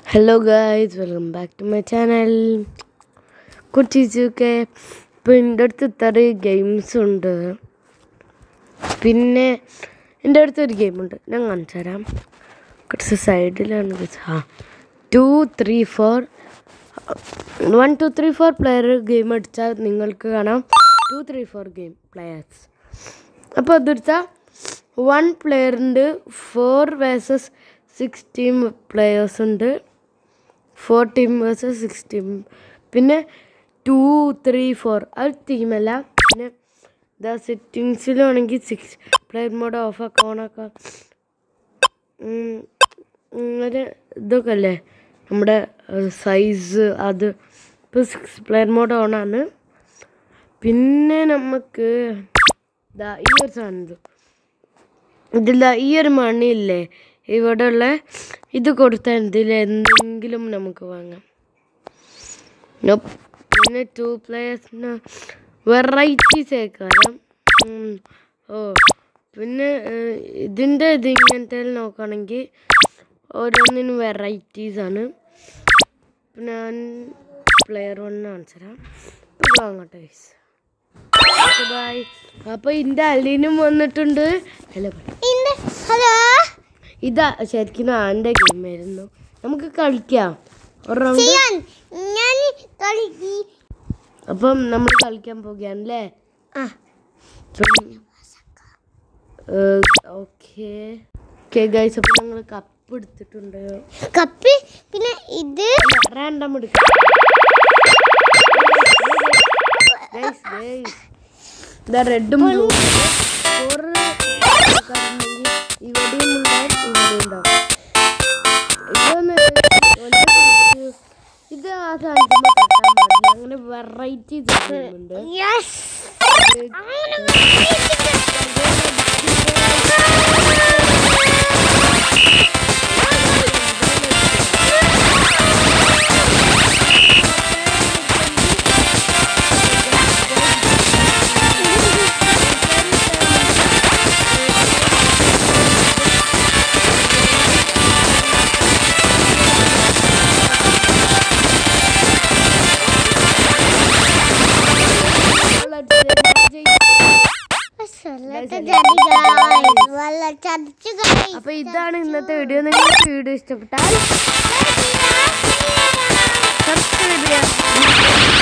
Hello guys welcome back to my channel കുട്ടിച്ചൊക്കെ ഇപ്പോൾ എൻ്റെ അടുത്ത് ഇത്ര ഗെയിംസ് ഉണ്ട് പിന്നെ എൻ്റെ അടുത്തൊരു ഗെയിമുണ്ട് ഞാൻ കാണിച്ചു തരാം കുറച്ച് സൈഡിലാണ് guys. ആ two three four one two three four player game അടിച്ചാൽ നിങ്ങൾക്ക് കാണാം two three four game players അപ്പോൾ അതെടുത്താൽ വൺ പ്ലെയറിൻ്റെ four versus six team players ഉണ്ട് four team versus six team പിന്നെ ടു ത്രീ ഫോർ അത് ടീമല്ല പിന്നെ ഇതാ സെറ്റിങ്സിലാണെങ്കിൽ സിക്സ് പ്ലെയർ മോഡ് ഓഫ് ആക്കാം ഓണാക്കാം അങ്ങനെ ഇതൊക്കെ അല്ലേ നമ്മുടെ സൈസ് അത് ഇപ്പോൾ സിക്സ് പ്ലെയർ മോഡ് ഓണാണ് പിന്നെ നമുക്ക് ഇതാ ഈ ഒരു സാധനം ഇത് ഇതില്ല ഈ ഒരു മണിയില്ലേ ഇവിടെ ഉള്ള ഇത് കൊടുത്താൽ ഇതിൽ എന്തെങ്കിലും നമുക്ക് വാങ്ങാം Nope. പിന്നെ ടു പ്ലേയേഴ്സിന് വെറൈറ്റീസ് ആക്കാരം ഓ പിന്നെ ഏഹ്, ഇതിൻ്റെ ഇത് ഇങ്ങനത്തെ നോക്കുകയാണെങ്കിൽ ഓരോന്നിനും വെറൈറ്റീസ് ആണ് പിന്നെ ഞാൻ പ്ലെയർ വൺ കാണിച്ചു തരാം ഇത് വാങ്ങട്ടെ ഗൈസ് ബൈ അപ്പോൾ ഇതിൻ്റെ അലീനും വന്നിട്ടുണ്ട് ഹലോ ഹലോ ഇതാ ശരിക്കും എൻ്റെ ഗെയിമായിരുന്നു നമുക്ക് കളിക്കാം ഒരു റൗണ്ട് ചെയ്യാൻ ഞാൻ കളി അപ്പം നമ്മൾ കളിക്കാൻ പോകുകയാണല്ലേ ആ ഓക്കെ ഓക്കെ ഗൈസ് അപ്പം ഞങ്ങൾ കപ്പ് എടുത്തിട്ടുണ്ട് കപ്പി പിന്നെ ഇത് റാൻഡം എടുക്കാം ഗൈസ് ഗൈസ് ഇതാ റെഡും ബ്ലൂ ഫോർ ഇവിടെയും ഉണ്ടാവും ഇവിടെയും ഉണ്ടാവും ഇതൊന്ന് ഒരു- ഇത് ആ സാധനത്തിന് തട്ടാൻ പാടില്ല അങ്ങനെ വെറൈറ്റി ഉണ്ട് യെസ് വല്ല ചതിച്ചു കളി അപ്പൊ ഇതാണ് ഇന്നത്തെ വീഡിയോ നിങ്ങൾക്ക് വീഡിയോ ഇഷ്ടപ്പെട്ടാൽ സബ്സ്ക്രൈബ് ചെയ്യാം